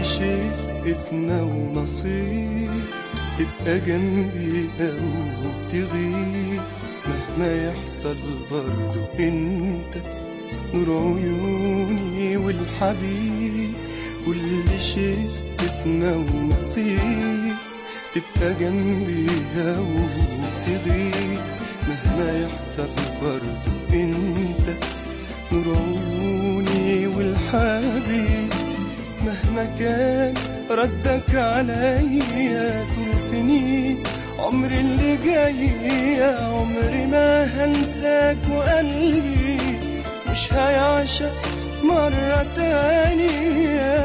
شيء اسمه ونصيب تبقى جنبي أو تغيب مهما يحصل برضو انت نور عيوني والحبيب كل شيء اسمه ونصيب تبقى جنبي أو تغيب مهما يحصل برضو انت نور عيوني والحبيب مهما كان ردك عليا طول سنين عمري اللي جاي عمري ما هنساك وقلبي مش هيعشق مرة تانية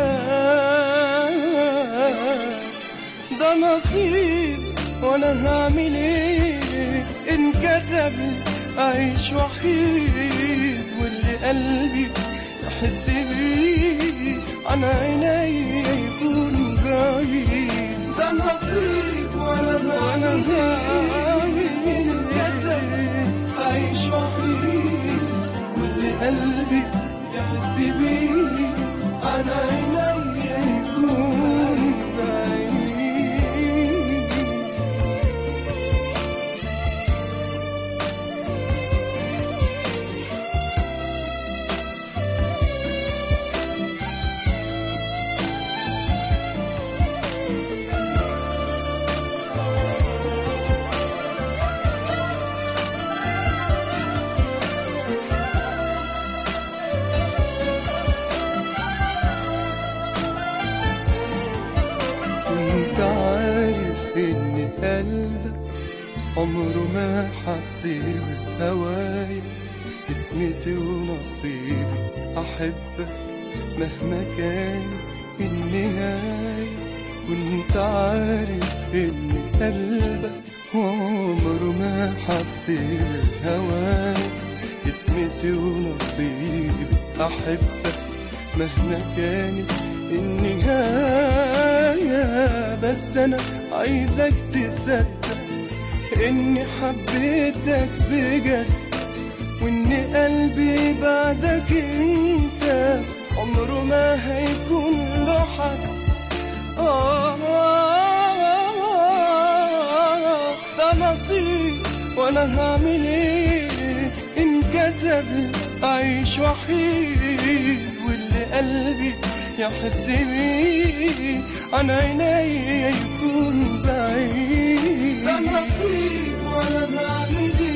ده نصيب وانا هعمل ايه ان كتب اعيش وحيد واللي قلبي يحس بيه عن عيني يكون بعيد ده نصيب وانا وانا هعمل كتب اعيش وحيد واللي قلبي يحس بيه عن عيني يكون بعيد كنت عارف ان قلبك عمره ما حسيب هوايا اسمتي ونصيبي احبك مهما كان النهاية كنت عارف ان قلبك عمره ما حسيب هوايا اسمتي ونصيبي احبك مهما كانت النهاية بس أنا عايزك تصدق إني حبيتك بجد وإن قلبي بعدك أنت عمره ما هيكون له حد آه ده نصيب وأنا هعمل إيه إن كتب أعيش وحيد واللي قلبي يحس بيه عن عيني يكون بعيد ده نصيب وانا بعمل